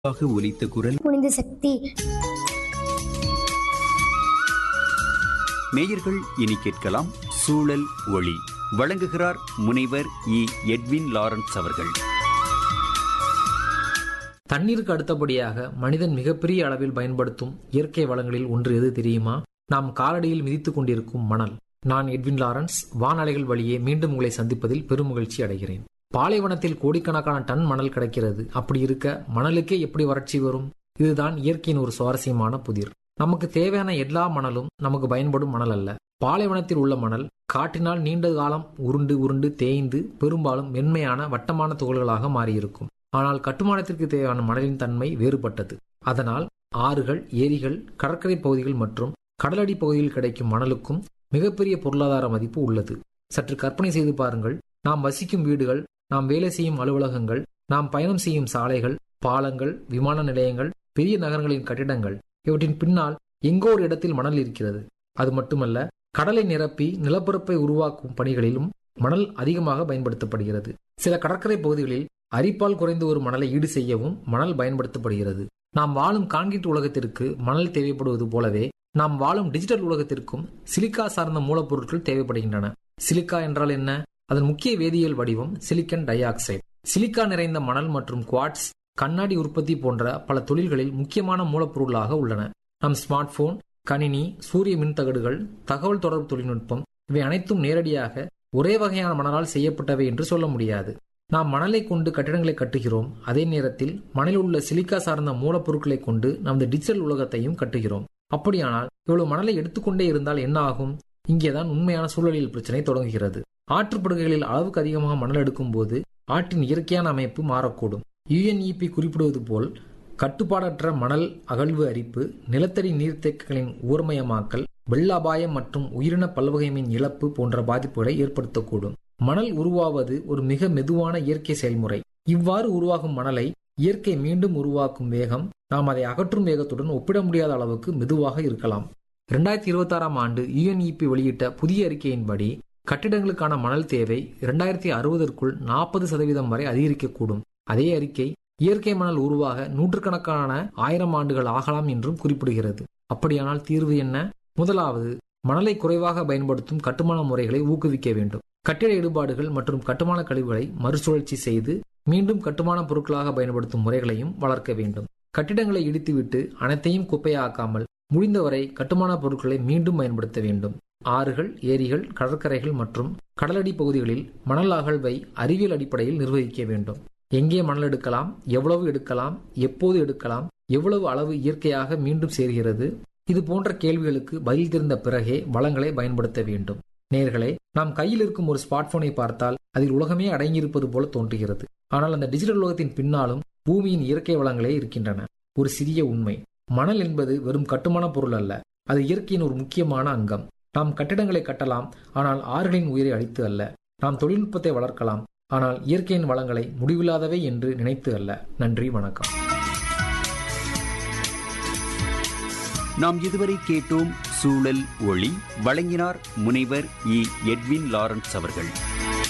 ஆக ஒலித்த குரல் புனித சக்தி நேயர்கள் இனி கேட்கலாம் சூழல் ஒளி வழங்குகிறார் முனைவர் இ எட்வின் லாரன்ஸ் அவர்கள் தண்ணீருக்கு அடுத்தபடியாக மனிதன் மிகப்பெரிய அளவில் பயன்படுத்தும் இயற்கை வளங்களில் ஒன்று எது தெரியுமா நாம் காலடியில் மிதித்துக் கொண்டிருக்கும் மணல் நான் எட்வின் லாரன்ஸ் வானலைகள் வழியே மீண்டும் உங்களை சந்திப்பதில் பெருமகிழ்ச்சி அடைகிறேன் பாலைவனத்தில் கோடிக்கணக்கான டன் மணல் கிடைக்கிறது அப்படி இருக்க மணலுக்கே எப்படி வறட்சி வரும் இதுதான் இயற்கையின் ஒரு சுவாரஸ்யமான புதிர் நமக்கு தேவையான எல்லா மணலும் நமக்கு பயன்படும் மணல் அல்ல பாலைவனத்தில் உள்ள மணல் காற்றினால் நீண்ட காலம் உருண்டு உருண்டு தேய்ந்து பெரும்பாலும் மென்மையான வட்டமான துகள்களாக மாறியிருக்கும் ஆனால் கட்டுமானத்திற்கு தேவையான மணலின் தன்மை வேறுபட்டது அதனால் ஆறுகள் ஏரிகள் கடற்கரை பகுதிகள் மற்றும் கடலடி பகுதியில் கிடைக்கும் மணலுக்கும் மிகப்பெரிய பொருளாதார மதிப்பு உள்ளது சற்று கற்பனை செய்து பாருங்கள் நாம் வசிக்கும் வீடுகள் நாம் வேலை செய்யும் அலுவலகங்கள் நாம் பயணம் செய்யும் சாலைகள் பாலங்கள் விமான நிலையங்கள் பெரிய நகரங்களின் கட்டிடங்கள் இவற்றின் பின்னால் எங்கோ ஒரு இடத்தில் மணல் இருக்கிறது அது மட்டுமல்ல கடலை நிரப்பி நிலப்பரப்பை உருவாக்கும் பணிகளிலும் மணல் அதிகமாக பயன்படுத்தப்படுகிறது சில கடற்கரை பகுதிகளில் அரிப்பால் குறைந்து ஒரு மணலை ஈடு செய்யவும் மணல் பயன்படுத்தப்படுகிறது நாம் வாழும் கான்கிரீட் உலகத்திற்கு மணல் தேவைப்படுவது போலவே நாம் வாழும் டிஜிட்டல் உலகத்திற்கும் சிலிக்கா சார்ந்த மூலப்பொருட்கள் தேவைப்படுகின்றன சிலிக்கா என்றால் என்ன அதன் முக்கிய வேதியியல் வடிவம் சிலிக்கன் டை ஆக்சைடு சிலிக்கா நிறைந்த மணல் மற்றும் குவாட்ஸ் கண்ணாடி உற்பத்தி போன்ற பல தொழில்களில் முக்கியமான மூலப்பொருளாக உள்ளன நம் ஸ்மார்ட் போன் கணினி சூரிய மின்தகடுகள் தகவல் தொடர்பு தொழில்நுட்பம் இவை அனைத்தும் நேரடியாக ஒரே வகையான மணலால் செய்யப்பட்டவை என்று சொல்ல முடியாது நாம் மணலை கொண்டு கட்டிடங்களை கட்டுகிறோம் அதே நேரத்தில் மணலில் உள்ள சிலிக்கா சார்ந்த மூலப்பொருட்களை கொண்டு நமது டிஜிட்டல் உலகத்தையும் கட்டுகிறோம் அப்படியானால் இவ்வளவு மணலை எடுத்துக்கொண்டே இருந்தால் என்ன ஆகும் இங்கேதான் உண்மையான சூழலியல் பிரச்சனை தொடங்குகிறது ஆற்றுப்படுகைகளில் அளவுக்கு அதிகமாக மணல் எடுக்கும் போது ஆற்றின் இயற்கையான அமைப்பு மாறக்கூடும் யுஎன்இபி குறிப்பிடுவது போல் கட்டுப்பாடற்ற மணல் அகழ்வு அரிப்பு நிலத்தடி நீர்த்தேக்கங்களின் ஊர்மயமாக்கல் வெள்ள அபாயம் மற்றும் உயிரின பல்வகைமையின் இழப்பு போன்ற பாதிப்புகளை ஏற்படுத்தக்கூடும் மணல் உருவாவது ஒரு மிக மெதுவான இயற்கை செயல்முறை இவ்வாறு உருவாகும் மணலை இயற்கை மீண்டும் உருவாக்கும் வேகம் நாம் அதை அகற்றும் வேகத்துடன் ஒப்பிட முடியாத அளவுக்கு மெதுவாக இருக்கலாம் இரண்டாயிரத்தி இருபத்தி ஆறாம் ஆண்டு யுஎன்இபி வெளியிட்ட புதிய அறிக்கையின்படி கட்டிடங்களுக்கான மணல் தேவை இரண்டாயிரத்தி அறுபதற்குள் நாற்பது சதவீதம் வரை அதிகரிக்கக்கூடும் அதே அறிக்கை இயற்கை மணல் உருவாக நூற்றுக்கணக்கான ஆயிரம் ஆண்டுகள் ஆகலாம் என்றும் குறிப்பிடுகிறது அப்படியானால் தீர்வு என்ன முதலாவது மணலை குறைவாக பயன்படுத்தும் கட்டுமான முறைகளை ஊக்குவிக்க வேண்டும் கட்டிட இடுபாடுகள் மற்றும் கட்டுமான கழிவுகளை மறுசுழற்சி செய்து மீண்டும் கட்டுமான பொருட்களாக பயன்படுத்தும் முறைகளையும் வளர்க்க வேண்டும் கட்டிடங்களை இடித்துவிட்டு அனைத்தையும் குப்பையாக்காமல் முடிந்தவரை கட்டுமான பொருட்களை மீண்டும் பயன்படுத்த வேண்டும் ஆறுகள் ஏரிகள் கடற்கரைகள் மற்றும் கடலடி பகுதிகளில் மணல் அகழ்வை அறிவியல் அடிப்படையில் நிர்வகிக்க வேண்டும் எங்கே மணல் எடுக்கலாம் எவ்வளவு எடுக்கலாம் எப்போது எடுக்கலாம் எவ்வளவு அளவு இயற்கையாக மீண்டும் சேர்கிறது இது போன்ற கேள்விகளுக்கு பதில் தெரிந்த பிறகே வளங்களை பயன்படுத்த வேண்டும் நேர்களே நாம் கையில் இருக்கும் ஒரு ஸ்மார்ட் போனை பார்த்தால் அதில் உலகமே அடங்கியிருப்பது போல தோன்றுகிறது ஆனால் அந்த டிஜிட்டல் உலகத்தின் பின்னாலும் பூமியின் இயற்கை வளங்களே இருக்கின்றன ஒரு சிறிய உண்மை மணல் என்பது வெறும் கட்டுமான பொருள் அல்ல அது இயற்கையின் ஒரு முக்கியமான அங்கம் நாம் கட்டிடங்களை கட்டலாம் ஆனால் ஆறுகளின் உயிரை அழித்து அல்ல நாம் தொழில்நுட்பத்தை வளர்க்கலாம் ஆனால் இயற்கையின் வளங்களை முடிவில்லாதவை என்று நினைத்து அல்ல நன்றி வணக்கம் நாம் இதுவரை கேட்டோம் சூழல் ஒளி வழங்கினார் முனைவர் இ எட்வின் லாரன்ஸ் அவர்கள்